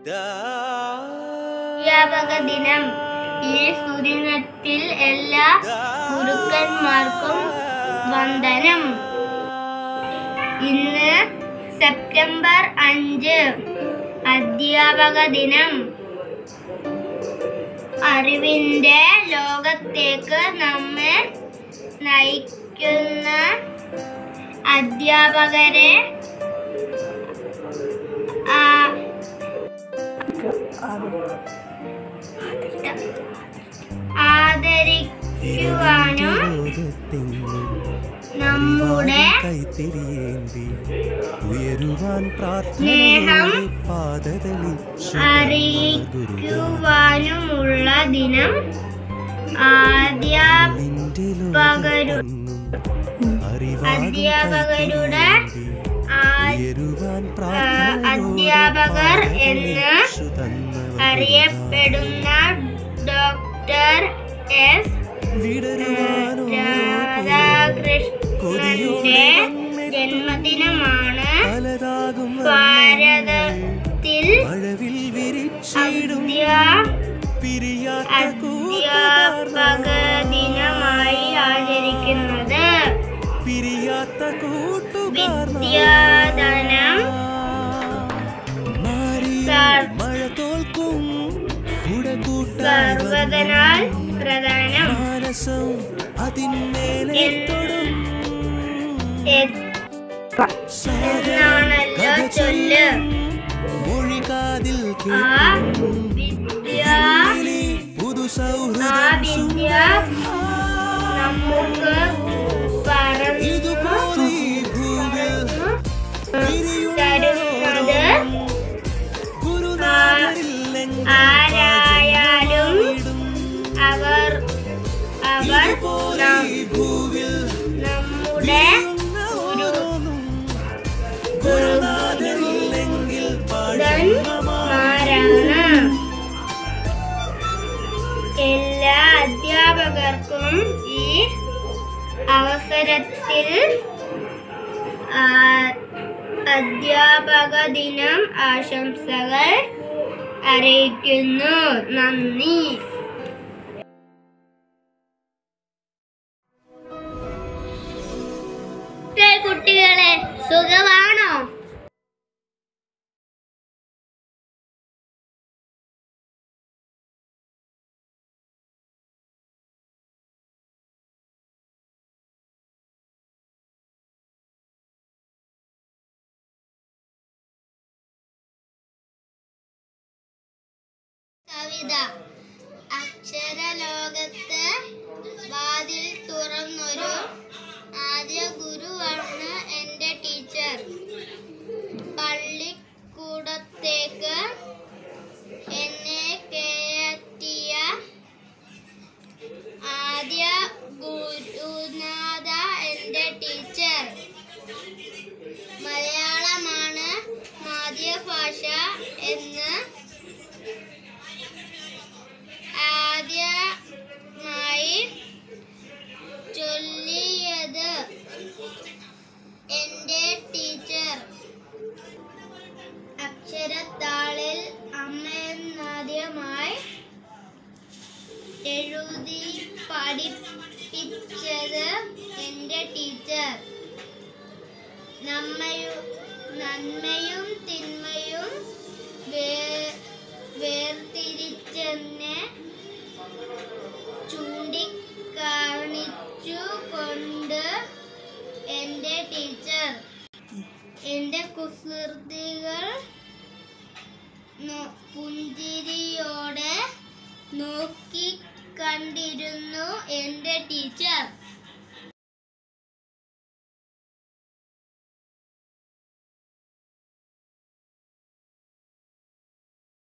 അധ്യാപക ദിനം ഈ സുദിനത്തിൽ എല്ലാ ഗുരുക്കന്മാർക്കും വന്ദനം ഇന്ന് സെപ്റ്റംബർ അഞ്ച് അധ്യാപക ദിനം അറിവിന്റെ ലോകത്തേക്ക് നമ്മെ നയിക്കുന്ന അധ്യാപകരെ ആ- ആദരിക്കുവാനും നമ്മുടെ കൈത്തിരിയേന്തി ഉയരുവാൻ സ്നേഹം പ്രാർത്ഥനയോടെ പാതകളിച്ചു അറിയിക്കുവാനുമുള്ള ദിനം ആദ്യാപകരു നിന്റെ പകരു- അധ്യാപകരുടെ ആ- ഉയരുവാൻ അധ്യാപകർ എന്ന് അറിയപ്പെടുന്ന ഡോക്ടർ എസ് രാധാകൃഷ്ണന്റെ ജന്മദിനമാണ് പലതാകും ഭാരതത്തിൽ മഴവിൽ വിരിച്ചിടും അധ്യാ- പിരിയാത്ത അധ്യാപക ദിനമായി ആചരിക്കുന്നത് പിരിയാത്ത കൂട്ടുകാർ വിദ്യാധനം സർ- മഴ തോൽക്കും കുട സർവദനാൽ പ്രധാനം മാനസം അതിന്മേലെ എൻ- തൊടും എന്നാണല്ലോ ചൊല്ല് മൊഴി കാതിൽ ആ വിദ്യ പുതു ആ സൗഹൃദം വിദ്യ നമുക്ക് പറഞ്ഞു ഇതുപോലെ ഈ ഭൂവിൽ തരുന്നത് ഗുരുനാഥരില്ലെങ്കിൽ ആരായാലും അവർ അവർ നം- ഈ ഭൂവിൽ നമ്മുടെ ഓരോന്നും ഗുരുനാഥരില്ലെങ്കിൽ ഗുരുക്കന്മാരാണ് എല്ലാ അധ്യാപകർക്കും ഈ അവസരത്തിൽ ആ- അധ്യാപക ദിനം ആശംസകൾ അറിയിക്കുന്നു നന്ദി കുട്ടികളെ സുഖമാണോ കവിത അക്ഷരലോകത്ത് വാതിൽ തുറന്നൊരു ആദ്യ ഗുരുവാണ് എൻ്റെ ടീച്ചർ പള്ളിക്കൂടത്തേക്ക് എന്നെ കയറ്റിയ ആദ്യ ഗുരുനാഥ എൻ്റെ ടീച്ചർ മലയാളമാണ് മാതൃഭാഷ എന്ന് ആദ്യമായി ചൊല്ലിയത് എൻ്റെ ടീച്ചർ അക്ഷരത്താളിൽ അമ്മയെന്നാദ്യമായി എഴുതി പഠിപ്പിച്ചത് എൻ്റെ ടീച്ചർ നമ്മയു നന്മയും തിന്മയും വേ- വേർതിരിച്ചെന്നെ ചൂണ്ടിക്കാണിച്ചു കൊണ്ട് എൻ്റെ ടീച്ചർ എൻ്റെ കുസൃതികൾ നോ- പുഞ്ചിരിയോടെ നോക്കി കണ്ടിരുന്നു എൻ്റെ ടീച്ചർ